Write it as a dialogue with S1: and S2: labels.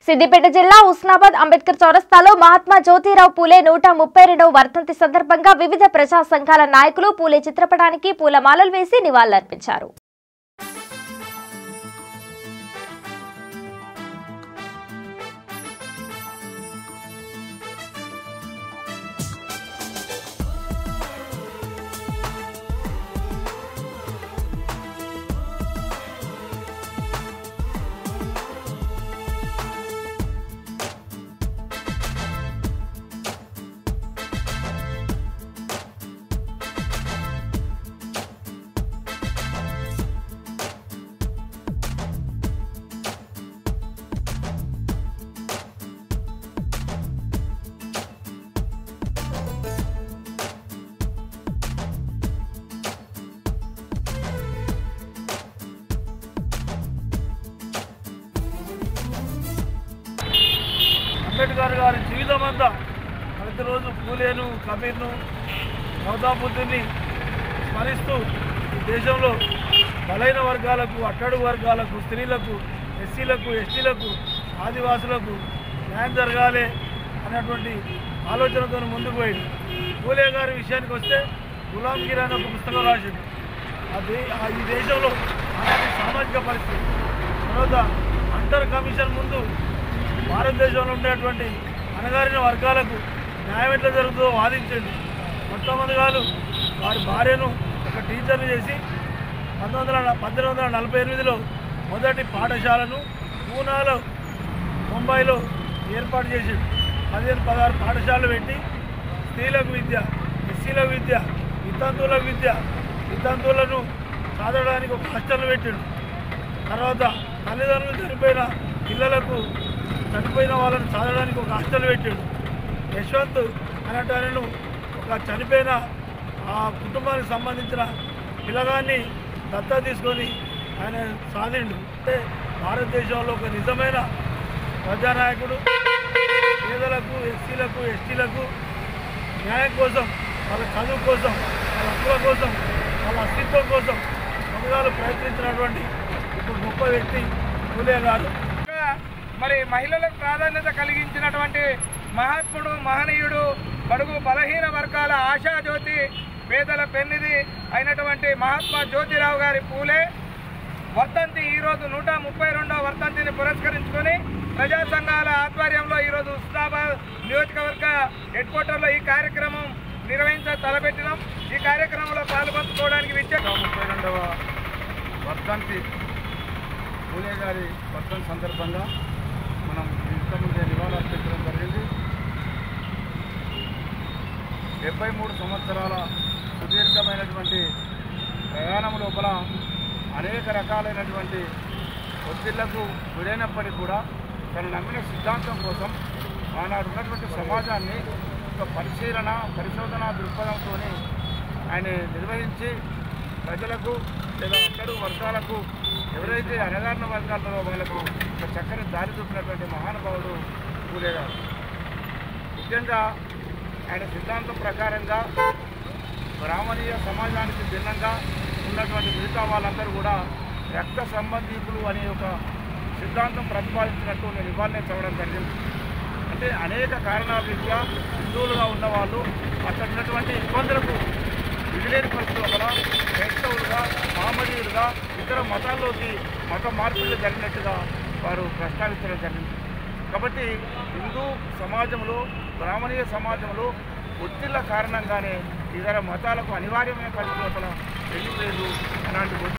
S1: సిద్దిపేట జిల్లా ఉస్నాబాద్ అంబేద్కర్ చౌరస్తాలో మహాత్మా జ్యోతిరావు పూలే నూట ముప్పై రెండవ వర్ధంతి సందర్భంగా వివిధ ప్రజా సంఘాల నాయకులు పూలే చిత్రపటానికి పూలమాలలు వేసి నివాళులర్పించారు
S2: అంబేద్కర్ గారి జీవితం అంతా ప్రతిరోజు పూలేను కబీర్ను మమతాబుద్ధిని స్మరిస్తూ ఈ దేశంలో బలైన వర్గాలకు అట్టడుగు వర్గాలకు స్త్రీలకు ఎస్సీలకు ఎస్టీలకు ఆదివాసులకు న్యాయం జరగాలి అనేటువంటి ఆలోచనతో ముందుకు పోయింది పూలే గారి విషయానికి వస్తే గులాంగిరి అనే ఒక పుస్తకం రాసింది అది ఆ ఈ దేశంలో అలాంటి సామాజిక పరిస్థితి తర్వాత అంటర్ కమిషన్ ముందు భారతదేశంలో ఉండేటువంటి అణగారిన వర్గాలకు న్యాయం ఎట్లా జరుగుతుందో వాదించండి మొట్టమొదటి గారు వారి భార్యను ఒక టీచర్ని చేసి పంతొమ్మిది వందల పద్దెనిమిది వందల నలభై ఎనిమిదిలో మొదటి పాఠశాలను పూనాలో ముంబైలో ఏర్పాటు చేసి పదిహేను పదహారు పాఠశాలలు పెట్టి స్త్రీలకు విద్య ఎస్సీలకు విద్య వితంతువులకు విద్య వితంతువులను చదవడానికి ఒక హాస్టల్ పెట్టాడు తర్వాత తల్లిదండ్రులు చనిపోయిన పిల్లలకు చనిపోయిన వాళ్ళని చదవడానికి ఒక హాస్టల్ పెట్టాడు యశ్వంత్ అనేటాయనను ఒక చనిపోయిన ఆ కుటుంబానికి సంబంధించిన పిల్లగాన్ని దత్తా తీసుకొని ఆయన సాధిండు అంటే భారతదేశంలో ఒక నిజమైన ప్రజానాయకుడు పేదలకు ఎస్సీలకు ఎస్టీలకు న్యాయం కోసం వాళ్ళ చదువు కోసం వాళ్ళ హక్కుల కోసం వాళ్ళ అస్తిత్వం కోసం పథకాలు ప్రయత్నించినటువంటి ఇప్పుడు గొప్ప వ్యక్తి పూలే గారు
S3: ఇంకా మరి మహిళలకు ప్రాధాన్యత కలిగించినటువంటి మహాత్ముడు మహనీయుడు బడుగు బలహీన వర్గాల ఆశాజ్యోతి పేదల పెన్నిధి అయినటువంటి మహాత్మా జ్యోతిరావు గారి పూలే వర్ధంతి ఈరోజు నూట ముప్పై రెండవ వర్ధంతిని పురస్కరించుకొని ప్రజా సంఘాల ఆధ్వర్యంలో ఈరోజు ఉస్నాబాద్ నియోజకవర్గ హెడ్ క్వార్టర్లో ఈ కార్యక్రమం నిర్వహించ తలపెట్టినాం ఈ కార్యక్రమంలో పాల్పంచుకోవడానికి విద్య
S4: ముప్పై రెండవ వర్ధంతి పూలే గారి వర్ధంతి సందర్భంగా మనం ఇంతకుముందే నివాళులు అర్పించడం జరిగింది డెబ్బై మూడు సంవత్సరాల సుదీర్ఘమైనటువంటి ప్రయాణం లోపల అనేక రకాలైనటువంటి ఒత్తిళ్లకు గురైనప్పటికీ కూడా తను నమ్మిన సిద్ధాంతం కోసం ఆనాడు ఉన్నటువంటి సమాజాన్ని ఒక పరిశీలన పరిశోధన దృక్పథంతో ఆయన నిర్వహించి ప్రజలకు లేదా అక్కడు వర్గాలకు ఎవరైతే అణగారిన వర్గాలలో వాళ్ళకు ఒక చక్కని దారి చూపినటువంటి మహానుభావుడు పూలే గారు ముఖ్యంగా ఆయన సిద్ధాంతం ప్రకారంగా బ్రాహ్మణీయ సమాజానికి భిన్నంగా ఉన్నటువంటి మిగతా వాళ్ళందరూ కూడా రక్త సంబంధీకులు అనే ఒక సిద్ధాంతం ప్రతిపాదించినట్టు నేను ఇవాళనే చదవడం జరిగింది అంటే అనేక కారణాల రీత్యా హిందువులుగా ఉన్నవాళ్ళు అక్కడ ఉన్నటువంటి ఇబ్బందులకు విడిలేని పరిస్థితుల వల్ల క్రైస్తవులుగా మామూలుగా ఇతర మతాల్లోకి మత మార్పులు జరిగినట్టుగా వారు ప్రస్తావించడం జరిగింది కాబట్టి హిందూ సమాజంలో బ్రాహ్మణీయ సమాజంలో ఒత్తిళ్ల కారణంగానే ఇతర మతాలకు అనివార్యమైన పరిస్థితుల వెళ్ళిపోయారు అలాంటి ఒత్తిడి